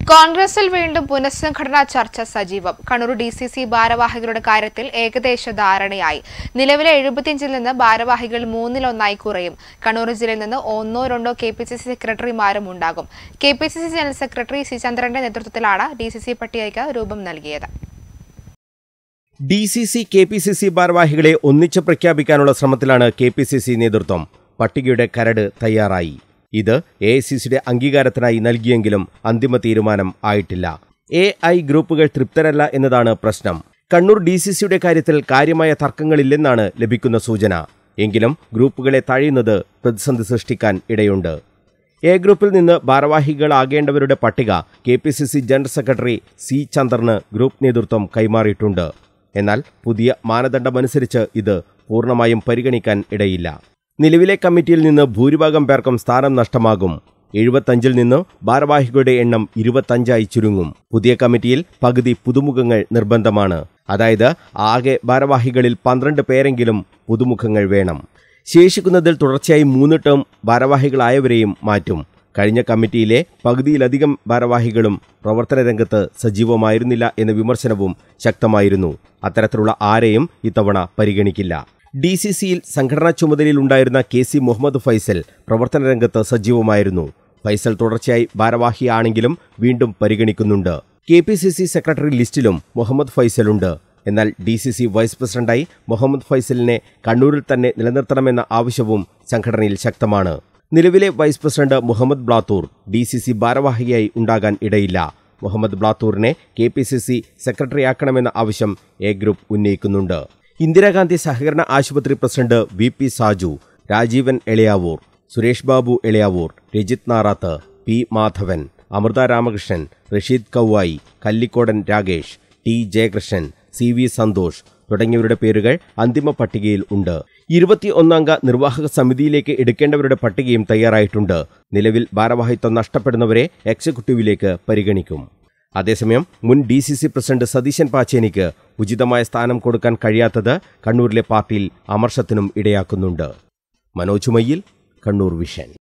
കോൺഗ്രസിൽ വീണ്ടും പുനഃസംഘടനാ ചർച്ച സജീവം കണ്ണൂർ ഡി സി സി ഭാരവാഹികളുടെ കാര്യത്തിൽ ഏകദേശ ധാരണയായി നിലവിലെ എഴുപത്തിയഞ്ചിൽ നിന്ന് ഭാരവാഹികൾ മൂന്നിലൊന്നായി കുറയും കണ്ണൂർ ജില്ലയിൽ നിന്ന് ഒന്നോ രണ്ടോ കെ പി സി സി സെക്രട്ടറിമാരും ഉണ്ടാകും K P C C general secretary C ചന്ദ്രന്റെ നേതൃത്വത്തിലാണ് ഡി സി സി പട്ടികയ്ക്ക് രൂപം നൽകിയത് D C C K P C C ഭാരവാഹികളെ ഒന്നിച്ച് പ്രഖ്യാപിക്കാനുള്ള ശ്രമത്തിലാണ് കെ പി സി സി നേതൃത്വം പട്ടികയുടെ കരട് തയ്യാറായി ഇത് എ ഐ സി സിയുടെ അംഗീകാരത്തിനായി നൽകിയെങ്കിലും അന്തിമ തീരുമാനം ആയിട്ടില്ല എ ഐ ഗ്രൂപ്പുകൾ തൃപ്തരല്ല എന്നതാണ് പ്രശ്നം കണ്ണൂർ ഡി സി സിയുടെ കാര്യത്തിൽ കാര്യമായ തർക്കങ്ങളില്ലെന്നാണ് ലഭിക്കുന്ന സൂചന എങ്കിലും ഗ്രൂപ്പുകളെ തഴയുന്നത് പ്രതിസന്ധി സൃഷ്ടിക്കാൻ ഇടയുണ്ട് എ ഗ്രൂപ്പിൽ നിന്ന് ഭാരവാഹികളാകേണ്ടവരുടെ പട്ടിക K P C C general secretary C ചന്ദ്രന് ഗ്രൂപ്പ് നേതൃത്വം കൈമാറിയിട്ടുണ്ട് എന്നാൽ പുതിയ മാനദണ്ഡമനുസരിച്ച് ഇത് പൂർണ്ണമായും പരിഗണിക്കാൻ ഇടയില്ല നിലവിലെ കമ്മിറ്റിയിൽ നിന്ന് ഭൂരിഭാഗം പേർക്കും സ്ഥാനം നഷ്ടമാകും എഴുപത്തഞ്ചിൽ നിന്ന് ഭാരവാഹികളുടെ എണ്ണം ഇരുപത്തഞ്ചായി ചുരുങ്ങും പുതിയ കമ്മിറ്റിയിൽ പകുതി പുതുമുഖങ്ങൾ നിർബന്ധമാണ് അതായത് ആകെ ഭാരവാഹികളിൽ പന്ത്രണ്ട് പേരെങ്കിലും പുതുമുഖങ്ങൾ വേണം ശേഷിക്കുന്നതിൽ തുടർച്ചയായി മൂന്ന് ടേം ഭാരവാഹികളായവരെയും മാറ്റും കഴിഞ്ഞ കമ്മിറ്റിയിലെ പകുതിയിലധികം ഭാരവാഹികളും പ്രവർത്തന രംഗത്ത് സജീവമായിരുന്നില്ല എന്ന വിമർശനവും ശക്തമായിരുന്നു അത്തരത്തിലുള്ള ആരെയും ഇത്തവണ പരിഗണിക്കില്ല ഡി സി സിയിൽ സംഘടനാ ചുമതലയിലുണ്ടായിരുന്ന കെ സി മുഹമ്മദ് ഫൈസൽ പ്രവർത്തന രംഗത്ത് സജീവമായിരുന്നു ഫൈസൽ തുടർച്ചയായി ഭാരവാഹിയാണെങ്കിലും വീണ്ടും പരിഗണിക്കുന്നുണ്ട് K P C C secretary ലിസ്റ്റിലും മുഹമ്മദ് ഫൈസലുണ്ട് എന്നാൽ ഡി സി സി വൈസ് പ്രസിഡന്റായി മുഹമ്മദ് ഫൈസലിനെ കണ്ണൂരിൽ തന്നെ നിലനിർത്തണമെന്ന ആവശ്യവും സംഘടനയിൽ ശക്തമാണ് നിലവിലെ vice president Muhammad Blathur D C C ഭാരവാഹിയായി ഉണ്ടാകാൻ ഇടയില്ല മുഹമ്മദ് ബ്ലാത്തൂറിനെ കെ പി സി സി സെക്രട്ടറിയാക്കണമെന്ന ആവശ്യം എ ഗ്രൂപ്പ് ഉന്നയിക്കുന്നുണ്ട് ഇന്ദിരാഗാന്ധി സഹകരണ ആശുപത്രി president V P Saju Rajeevan Elayavoor Suresh Babu Elayavoor Rajith Narath P Madhavan Amritha Ramakrishnan Rasheed Kauvayi Kallikodan Rakesh T Jayakrishnan C V Santhosh തുടങ്ങിയവരുടെ പേരുകൾ അന്തിമ പട്ടികയിൽ ഉണ്ട് ഇരുപത്തിയൊന്നംഗ നിർവാഹക സമിതിയിലേക്ക് എടുക്കേണ്ടവരുടെ പട്ടികയും തയ്യാറായിട്ടുണ്ട് നിലവിൽ ഭാരവാഹിത്വം നഷ്ടപ്പെടുന്നവരെ എക്സിക്യൂട്ടീവിലേക്ക് പരിഗണിക്കും അതേസമയം മുൻ D C C president Satheesan പാച്ചേനിക്ക് ഉചിതമായ സ്ഥാനം കൊടുക്കാൻ കഴിയാത്തത് കണ്ണൂരിലെ പാർട്ടിയിൽ അമർഷത്തിനും ഇടയാക്കുന്നുണ്ട് മനോജ് മയ്യിൽ കണ്ണൂർ വിഷൻ